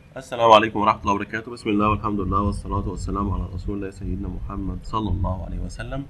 السلام عليكم ورحمة الله وبركاته بسم الله والحمد لله والصلاة والسلام على رسول الله سيدنا محمد صلى الله عليه وسلم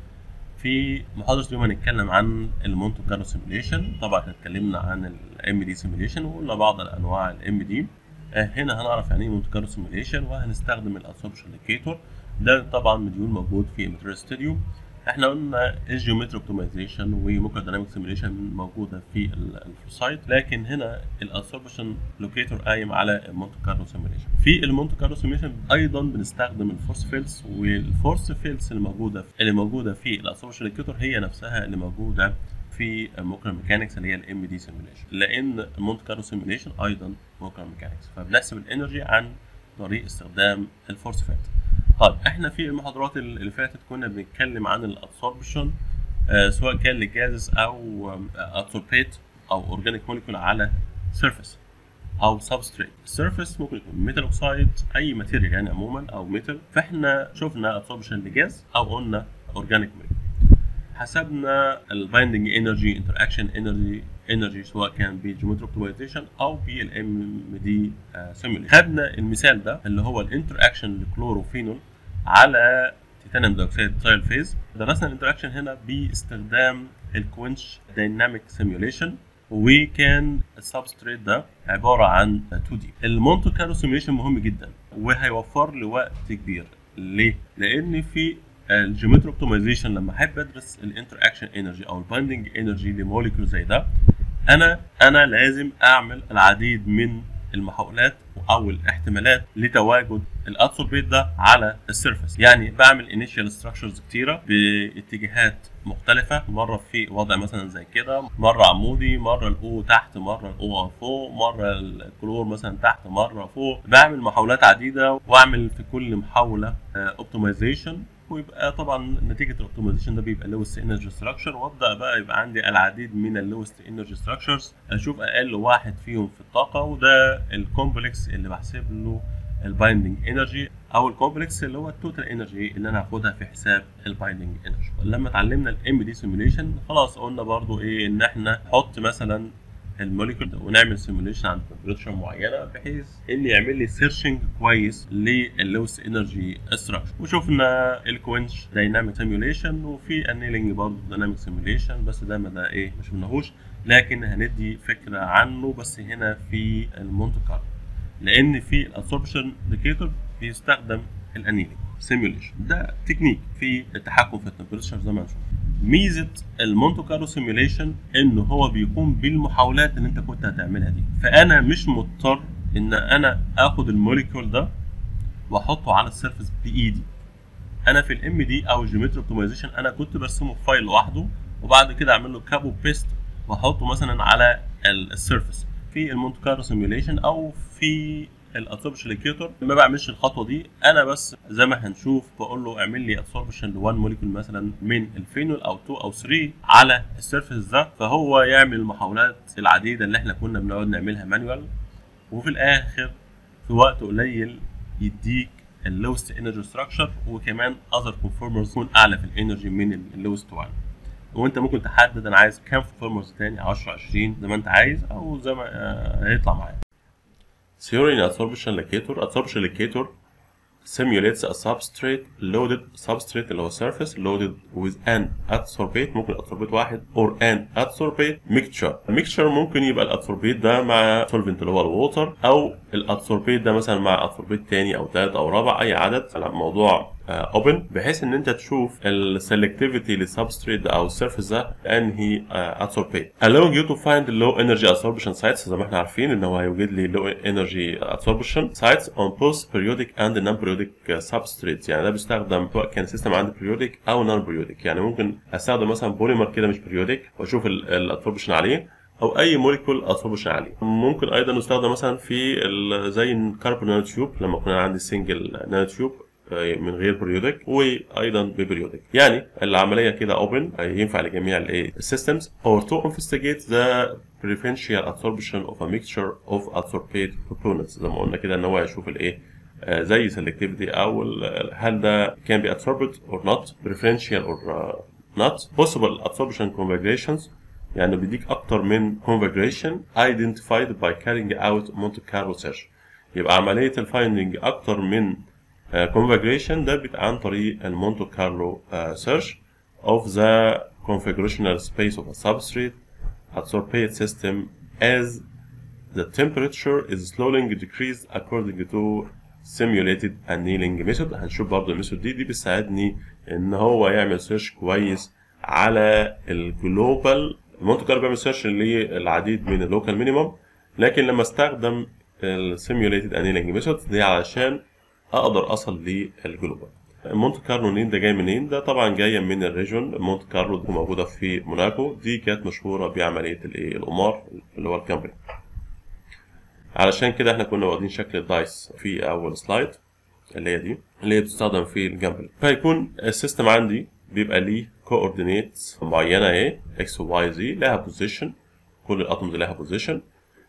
في محاضرة اليوم هنتكلم عن المونتو كارلو سيميوليشن طبعا احنا اتكلمنا عن الام دي سيميوليشن وقلنا بعض الانواع الام دي هنا هنعرف يعني ايه مونتو كارلو سيميوليشن وهنستخدم الابسوربشن ليكيتور ده طبعا مديول موجود في ماتيريال ستوديو احنا قلنا الجيومتري اوبتمايزيشن وموكا دايناميك سيميوليشن موجوده في الفورسايت لكن هنا الابسوربشن لوكيتور قايم على المونتو كارلو سيميوليشن في المونتو كارلو سيميوليشن ايضا بنستخدم الفورس فيلدز والفورس فيلدز اللي موجوده اللي موجوده في الابسوربشن لوكيتور هي نفسها اللي موجوده في موكر ميكانكس اللي هي الام دي سيميوليشن لان المونتو كارلو سيميوليشن ايضا موكر ميكانكس فبنحسب الانرجي عن طريق استخدام الفورس فيلد طيب احنا في المحاضرات اللي فاتت كنا بنتكلم عن الابسوربشن آه سواء كان لجازز او ابسوربيت او اورجانيك موليكول على سيرفيس او سبستريت السيرفيس ممكن يكون ميتال اوكسايد اي ماتيريال يعني عموما او ميتال فاحنا شفنا ابسوربشن لجاز او قلنا اورجانيك موليكول حسبنا البايندنج انرجي انتر اكشن انرجي انرجي سواء كان بالجيومتري اوبتمايزيشن او بالام دي سيموليشن خدنا المثال ده اللي هو الانتر اكشن لكلوروفينول على تيتانيوم دايوكسيد ترايل فيز درسنا الانتراكشن هنا باستخدام الكوينش دايناميك سيميوليشن وكان السبستريت ده عباره عن 2 دي المونتو كارلو سيميوليشن مهم جدا وهيوفر لي وقت كبير ليه لان في الجيومتري اوبتمايزيشن لما احب ادرس الانتر اكشن انرجي او البايندنج انرجي لموليكول زي ده انا انا لازم اعمل العديد من المحاولات او الاحتمالات لتواجد الادسوربيت ده على السيرفيس يعني بعمل انيشال ستراكشرز كتيره باتجاهات مختلفه مره في وضع مثلا زي كده مره عمودي مره الاو تحت مره الاو فوق مره الكلور مثلا تحت مره فوق بعمل محاولات عديده واعمل في كل محاوله اوبتمايزيشن ويبقى طبعا نتيجه الاوبتمايزيشن ده بيبقى لوست انرجي ستراكشر وابدا بقى يبقى عندي العديد من اللوست انرجي ستراكشرز اشوف اقل واحد فيهم في الطاقه وده الكومبلكس اللي بحسب له البايندنج انرجي او الكومبلكس اللي هو التوتال انرجي اللي انا هاخدها في حساب البايندنج انرجي لما اتعلمنا الام دي سيميوليشن خلاص قلنا برضو ايه ان احنا نحط مثلا الموليكول ونعمل سيموليشن عند تمبريتشر معينه بحيث ان يعمل لي سيرشنج كويس للوس انرجي ستراكشر وشفنا الكوينش دايناميك سيموليشن وفي انيلنج برضه دايناميك سيموليشن بس ده ما ده ايه مش منهوش لكن هندي فكره عنه بس هنا في المونتو كارلو لان في الابسوربشن ديكيتور بيستخدم الانيلنج سيموليشن ده تكنيك في التحكم في التمبريتشر زي ما هنشوف ميزه المونتو كارلو سيميوليشن ان هو بيقوم بالمحاولات اللي انت كنت هتعملها دي فانا مش مضطر ان انا اخد الموليكول ده واحطه على السيرفيس بايدي انا في الام دي او الجيومتري اوبتمايزيشن انا كنت برسمه في فايل لوحده وبعد كده اعمل له كابو بيست واحطه مثلا على السيرفيس في المونتو كارلو سيميوليشن او في الابسوربشن ليكيتور ما بعملش الخطوه دي انا بس زي ما هنشوف بقول له اعمل لي ابسوربشن ل 1 موليكول مثلا من الفينول او 2 او 3 على السيرفيس ده فهو يعمل المحاولات العديده اللي احنا كنا بنقعد نعملها مانوال وفي الاخر في وقت قليل يديك اللوست انرجي ستراكشر وكمان اذر كونفورمرز يكون اعلى في الانرجي من اللوست 1 وانت ممكن تحدد انا عايز كام كونفورمرز تاني 10 20 زي ما انت عايز او زي ما هيطلع معاك Theory in absorption locator absorption locator simulates a substrate loaded substrate اللي هو surface loaded with an adsorbate ممكن adsorbate واحد or an adsorbate mixture mixture ممكن يبقى الادسوربيت ده مع solvent اللي هو الووتر او الادسوربيت ده مثلا مع adsorbate تاني او تالت او رابع اي عدد الموضوع اوبن بحيث ان انت تشوف السلكتيفيتي للسبستريت او السيرفيس ده انهي ادسوربيت allowing you to find low energy absorption sites زي ما احنا عارفين ان هو هيوجد لي low energy absorption sites on both periodic and non-periodic substrates يعني ده بيستخدم سواء كان سيستم عندي periodic او non periodic يعني ممكن استخدم مثلا بوليمر كده مش periodic واشوف الابسوربشن عليه او اي موليكول ابسوربشن عليه ممكن ايضا يستخدم مثلا في زي الكربون نانو تيوب لما كنا عندي سنجل نانو تيوب من غير بريودك وايضا ببريودك يعني العمليه كده اوبن ينفع لجميع الايه السيستمز or to investigate the preferential absorption of a mixture of adsorbate components زي ما قلنا كده ان هو يشوف الايه زي selectivity او هل ده can be absorbed or not preferential or not possible absorption configurations يعني بيديك اكتر من configuration identified by carrying out Monte Carlo search يبقى عمليه الفايندنج اكتر من كونفجريشن ده بيبقى عن طريق المونتو كارلو سيرش of the configurational space of a substrate adsorbate system as the temperature is slowly decreased according to simulated annealing method هنشوف برضه الميثود دي دي بتساعدني ان هو يعمل سيرش كويس على الجلوبال المونتو كارلو بيعمل سيرش للعديد من اللوكال مينيمم لكن لما استخدم السيميوليتد انيلينج ميثود دي علشان اقدر اصل للجلوبال مونت كارلو نين ده جاي منين؟ ده طبعا جايه من الريجون مونت كارلو دي موجوده في موناكو دي كانت مشهوره بعمليه الايه القمار اللي هو الكامبري علشان كده احنا كنا واخدين شكل الدايس في اول سلايد اللي هي دي اللي هي بتستخدم في الجامبل فيكون السيستم عندي بيبقى ليه كوردينيت معينه اهي اكس وواي زي لها بوزيشن كل الاتومز لها بوزيشن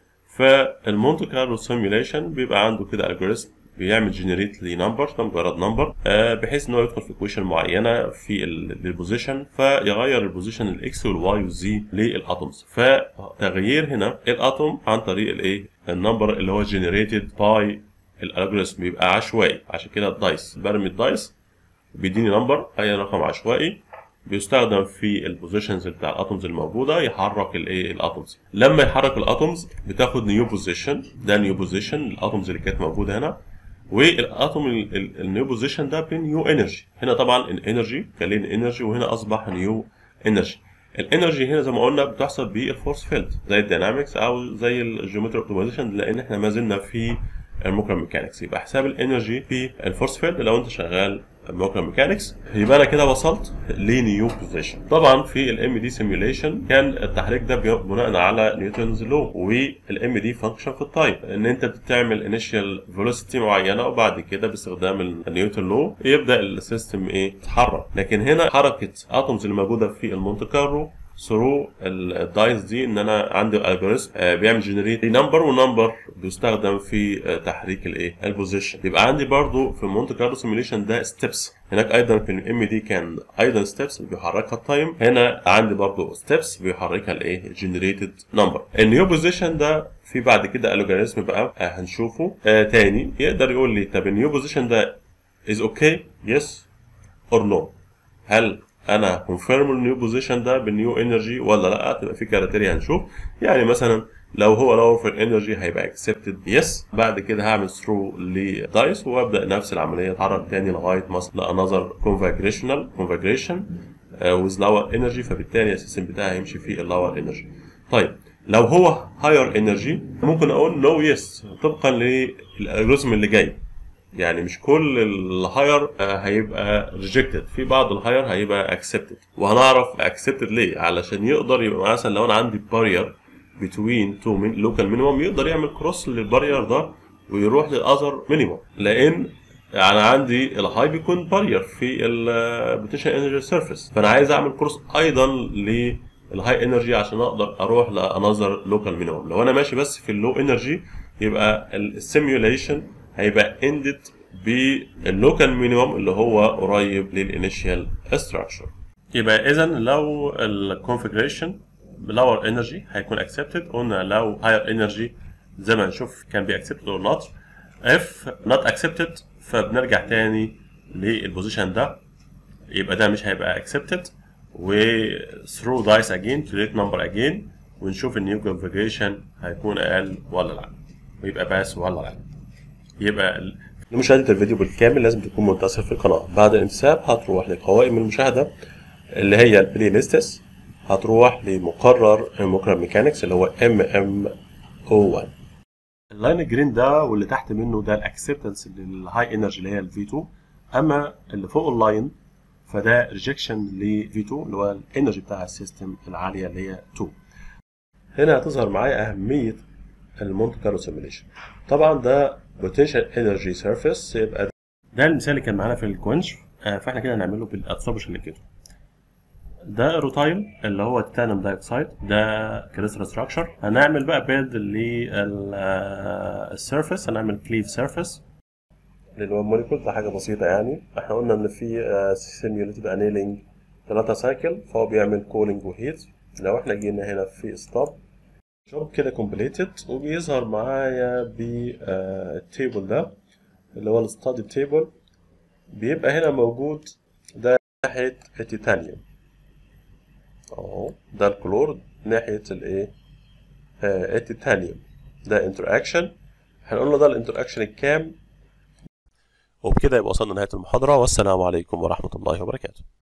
فالمونت كارلو سيميوليشن بيبقى عنده كده الجوريزم بيعمل جنريت لنمبر ده مجرد نمبر آه بحيث ان هو يدخل في ايكويشن معينه في البوزيشن فيغير البوزيشن الاكس والواي والزي للاتومز فتغيير هنا الاتوم عن طريق الايه النمبر اللي هو جنريتد باي الالجوريزم بيبقى عشوائي عشان كده الدايس برمي الدايس بيديني نمبر اي رقم عشوائي بيستخدم في البوزيشنز بتاع الاتومز الموجوده يحرك الايه الاتومز لما يحرك الاتومز بتاخد نيو بوزيشن ده نيو بوزيشن الاتومز اللي كانت موجوده هنا والاتوم النيو بوزيشن ده بنيو انرجي هنا طبعا الانرجي كان ليه انرجي وهنا اصبح نيو انرجي الانرجي هنا زي ما قلنا بتحصل بالفورس فيلد زي الدينامكس او زي الجيومتري اوبتمايزيشن لان احنا ما زلنا في الموكر ميكانكس يبقى حساب الانرجي في الفورس فيلد لو انت شغال موكر ميكانكس يبقى انا كده وصلت لنيو بوزيشن طبعا في الام دي سيميوليشن كان التحريك ده بناء على نيوتنز لو والام دي فانكشن في التايم ان انت بتعمل انيشال فيلوسيتي معينه وبعد كده باستخدام النيوتن لو يبدا السيستم ايه يتحرك لكن هنا حركه اتومز اللي موجوده في المونte كارلو ثرو الدايز دي ان انا عندي الجوريزم بيعمل جنريت نمبر ونمبر بيستخدم في تحريك الايه البوزيشن يبقى عندي برضو في المونت كارلو سيميوليشن ده ستيبس هناك ايضا في الام دي كان ايضا ستيبس بيحركها التايم هنا عندي برضو ستيبس بيحركها الايه جنريتد نمبر النيو بوزيشن ده في بعد كده الجوريزم بقى هنشوفه آه تاني يقدر يقول لي طب النيو بوزيشن ده از اوكي يس اور نو هل انا كونفيرم النيو بوزيشن ده بالنيو انرجي ولا لا تبقى في كاركتيريا هنشوف يعني مثلا لو هو لو في الانرجي هيبقى اكسبتد يس بعد كده هعمل ثرو لدايس وابدا نفس العمليه اتحرك تاني لغايه ما اوصل لانذر كونفجريشنال كونفجريشن ويز لور انرجي فبالتالي السيستم بتاعي هيمشي في اللور انرجي طيب لو هو هاير انرجي ممكن اقول نو يس طبقا للالجوريزم اللي جاي يعني مش كل الهاير هيبقى ريجكتد في بعض الهاير هيبقى اكسبتد وهنعرف اكسبتد ليه علشان يقدر يبقى مثلا لو انا عندي بارير بتوين تو لوكال مينيمم يقدر يعمل كروس للبارير ده ويروح للاذر مينيمم لان انا عندي الهاي بيكون بارير في البوتنشال انرجي سيرفيس فانا عايز اعمل كروس ايضا للهاي انرجي عشان اقدر اروح لانذر لوكال مينيمم لو انا ماشي بس في اللو انرجي يبقى السيميوليشن هيبقى اندد باللوكال مينيمم اللي هو قريب للانيشال ستراكشر يبقى اذا لو الكونفجريشن بلور انرجي هيكون اكسبتد قلنا لو هاير انرجي زي ما نشوف كان بي اكسبتد اور نوت اف نوت اكسبتد فبنرجع تاني للبوزيشن ده يبقى ده مش هيبقى اكسبتد و through dice again to rate number again ونشوف النيو كونفجريشن هيكون اقل ولا لا ويبقى باس ولا لا يبقى لمشاهدة الفيديو بالكامل لازم تكون منتصر في القناة بعد الانتساب هتروح لقوائم المشاهدة اللي هي البلاي ليستس هتروح لمقرر الموكرا ميكانكس اللي هو ام ام او 1 اللاين الجرين ده واللي تحت منه ده الاكسبتنس للهاي انرجي اللي هي الفي 2 اما اللي فوق اللاين فده ريجكشن لفي 2 اللي هو الانرجي بتاع السيستم العاليه اللي هي 2 هنا هتظهر معايا اهميه المونت كارلو سيميليشن طبعا ده بوتنشال انرجي سيرفيس يبقى ده المثال اللي كان معانا في الكونش آه فاحنا كده هنعمله بالابسوربشن كده ده الروتايل اللي هو التيتانيوم دايوكسيد ده كريستال ستراكشر هنعمل بقى بيلد للسيرفيس هنعمل كليف سيرفيس للموليكول ده حاجه بسيطه يعني احنا قلنا ان في سيميوليتد انيلينج 3 سايكل فهو بيعمل كولينج وهيت لو احنا جينا هنا في ستوب جوب كده كومبليتد وبيظهر معايا بالتيبل ده اللي هو الستادي تيبل بيبقى هنا موجود ده ناحية التيتانيوم اهو ده الكلور ناحية الايه آه التيتانيوم ده انتراكشن هنقول له ده الانتراكشن الكام وبكده يبقى وصلنا لنهاية المحاضرة والسلام عليكم ورحمة الله وبركاته